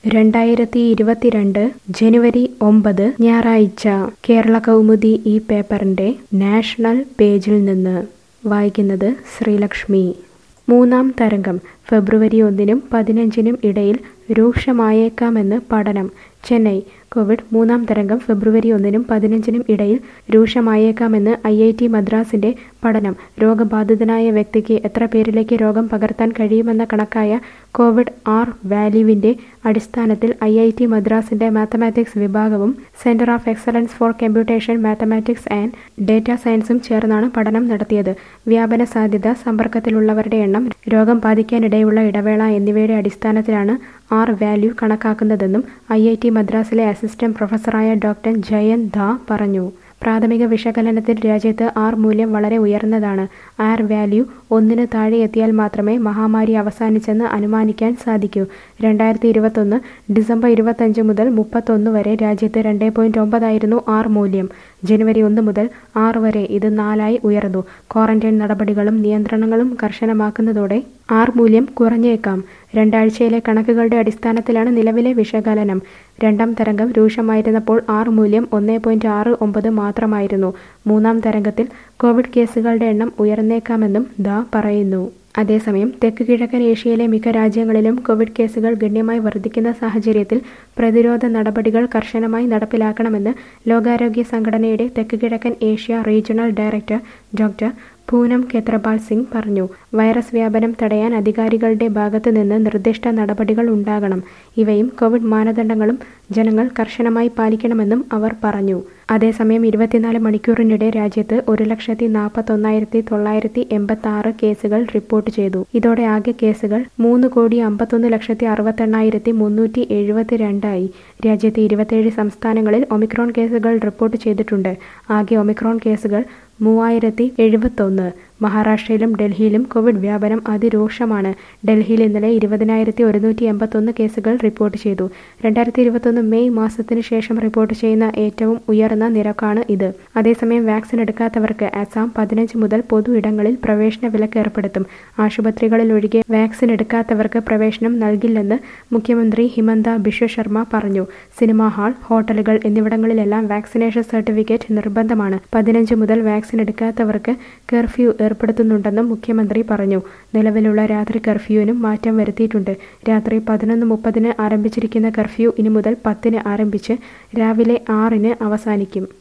രണ്ടായിരത്തി ഇരുപത്തിരണ്ട് ജനുവരി ഒമ്പത് ഞായറാഴ്ച കേരള കൗമുദി ഈ പേപ്പറിന്റെ നാഷണൽ പേജിൽ നിന്ന് വായിക്കുന്നത് ശ്രീലക്ഷ്മി മൂന്നാം തരംഗം ഫെബ്രുവരി ഒന്നിനും പതിനഞ്ചിനും ഇടയിൽ രൂക്ഷമായേക്കാമെന്ന് പഠനം ചെന്നൈ കോവിഡ് മൂന്നാം തരംഗം ഫെബ്രുവരി ഒന്നിനും പതിനഞ്ചിനും ഇടയിൽ രൂക്ഷമായേക്കാമെന്ന് ഐ ഐ ടി മദ്രാസിന്റെ പഠനം രോഗബാധിതനായ വ്യക്തിക്ക് എത്ര പേരിലേക്ക് രോഗം പകർത്താൻ കഴിയുമെന്ന കണക്കായ കോവിഡ് ആർ വാല്യൂവിന്റെ അടിസ്ഥാനത്തിൽ ഐ ഐ ടി മദ്രാസിന്റെ മാത്തമാറ്റിക്സ് വിഭാഗവും centre of excellence for computation mathematics and data സയൻസും ചേർന്നാണ് പഠനം നടത്തിയത് വ്യാപന സാധ്യത സമ്പർക്കത്തിലുള്ളവരുടെ എണ്ണം രോഗം ബാധിക്കാനിടയുള്ള ഇടവേള എന്നിവയുടെ അടിസ്ഥാനത്തിലാണ് ആർ വാല്യൂ കണക്കാക്കുന്നതെന്നും ഐ ഐ ടി മദ്രാസിലെ അസിസ്റ്റന്റ് പ്രൊഫസറായ ഡോക്ടർ ജയന്ത് ധ പറഞ്ഞു പ്രാഥമിക വിശകലനത്തിൽ രാജ്യത്ത് ആർ മൂല്യം വളരെ ഉയർന്നതാണ് ആർ വാല്യൂ ഒന്നിന് താഴെ എത്തിയാൽ മാത്രമേ മഹാമാരി അവസാനിച്ചെന്ന് അനുമാനിക്കാൻ സാധിക്കൂ രണ്ടായിരത്തി ഇരുപത്തൊന്ന് ഡിസംബർ ഇരുപത്തഞ്ച് മുതൽ മുപ്പത്തൊന്ന് വരെ രാജ്യത്ത് രണ്ട് പോയിന്റ് ഒമ്പതായിരുന്നു ആർ മൂല്യം ജനുവരി ഒന്ന് മുതൽ ആറ് വരെ ഇത് നാലായി ഉയർന്നു ക്വാറന്റൈൻ നടപടികളും നിയന്ത്രണങ്ങളും കർശനമാക്കുന്നതോടെ ആർ മൂല്യം കുറഞ്ഞേക്കാം രണ്ടാഴ്ചയിലെ കണക്കുകളുടെ അടിസ്ഥാനത്തിലാണ് നിലവിലെ വിശകലനം രണ്ടാം തരംഗം രൂക്ഷമായിരുന്നപ്പോൾ ആർ മൂല്യം ഒന്ന് പോയിന്റ് ആറ് ഒമ്പത് മാത്രമായിരുന്നു മൂന്നാം തരംഗത്തിൽ കോവിഡ് കേസുകളുടെ എണ്ണം ഉയർന്നേക്കാമെന്നും ദ പറയുന്നു അതേസമയം തെക്ക് കിഴക്കൻ ഏഷ്യയിലെ മിക്ക രാജ്യങ്ങളിലും കോവിഡ് കേസുകൾ ഗണ്യമായി വർദ്ധിക്കുന്ന സാഹചര്യത്തിൽ പ്രതിരോധ നടപടികൾ കർശനമായി നടപ്പിലാക്കണമെന്ന് ലോകാരോഗ്യ സംഘടനയുടെ തെക്ക് കിഴക്കൻ Asia regional director doctor Poonam Khetrapal Singh പറഞ്ഞു വൈറസ് വ്യാപനം തടയാൻ അധികാരികളുടെ ഭാഗത്തു നിന്ന് നിർദ്ദിഷ്ട നടപടികൾ ഉണ്ടാകണം ഇവയും കോവിഡ് മാനദണ്ഡങ്ങളും ജനങ്ങൾ കർശനമായി പാലിക്കണമെന്നും അവർ പറഞ്ഞു അതേസമയം ഇരുപത്തിനാല് മണിക്കൂറിനിടെ രാജ്യത്ത് ഒരു ലക്ഷത്തി നാൽപ്പത്തൊന്നായിരത്തി തൊള്ളായിരത്തി എൺപത്തി ആറ് കേസുകൾ റിപ്പോർട്ട് ചെയ്തു ഇതോടെ ആകെ കേസുകൾ മൂന്ന് കോടി അമ്പത്തൊന്ന് ലക്ഷത്തി അറുപത്തെണ്ണായിരത്തി മുന്നൂറ്റി എഴുപത്തിരണ്ടായി രാജ്യത്തെ ഇരുപത്തിയേഴ് സംസ്ഥാനങ്ങളിൽ ഒമിക്രോൺ കേസുകൾ റിപ്പോർട്ട് ചെയ്തിട്ടുണ്ട് ആകെ ഒമിക്രോൺ കേസുകൾ മൂവായിരത്തി എഴുപത്തൊന്ന് മഹാരാഷ്ട്രയിലും ഡൽഹിയിലും കോവിഡ് വ്യാപനം അതിരൂക്ഷമാണ് ഡൽഹിയിൽ ഇന്നലെ ഇരുപതിനായിരത്തി ഒരുന്നൂറ്റി എൺപത്തൊന്ന് കേസുകൾ റിപ്പോർട്ട് ചെയ്തു രണ്ടായിരത്തി ഇരുപത്തൊന്ന് മെയ് മാസത്തിന് ശേഷം റിപ്പോർട്ട് ചെയ്യുന്ന ഏറ്റവും ഉയർന്ന നിരക്കാണ് ഇത് അതേസമയം വാക്സിൻ എടുക്കാത്തവർക്ക് അസം പതിനഞ്ച് മുതൽ പൊതു ഇടങ്ങളിൽ പ്രവേശന വിലക്ക് ഏർപ്പെടുത്തും ആശുപത്രികളിൽ ഒഴികെ വാക്സിൻ എടുക്കാത്തവർക്ക് പ്രവേശനം നൽകില്ലെന്ന് മുഖ്യമന്ത്രി ഹിമന്ത ബിശ്വ ശർമ്മ പറഞ്ഞു സിനിമാ ഹാൾ ഹോട്ടലുകൾ എന്നിവിടങ്ങളിലെല്ലാം വാക്സിനേഷൻ സർട്ടിഫിക്കറ്റ് നിർബന്ധമാണ് പതിനഞ്ച് മുതൽ വാക്സിൻ എടുക്കാത്തവർക്ക് കർഫ്യൂ ഏർപ്പെടുത്തുന്നുണ്ടെന്നും മുഖ്യമന്ത്രി പറഞ്ഞു നിലവിലുള്ള രാത്രി കർഫ്യൂവിനും മാറ്റം വരുത്തിയിട്ടുണ്ട് രാത്രി പതിനൊന്ന് മുപ്പതിന് ആരംഭിച്ചിരിക്കുന്ന കർഫ്യൂ ഇനി മുതൽ പത്തിന് ആരംഭിച്ച് രാവിലെ ആറിന് അവസാനിക്കും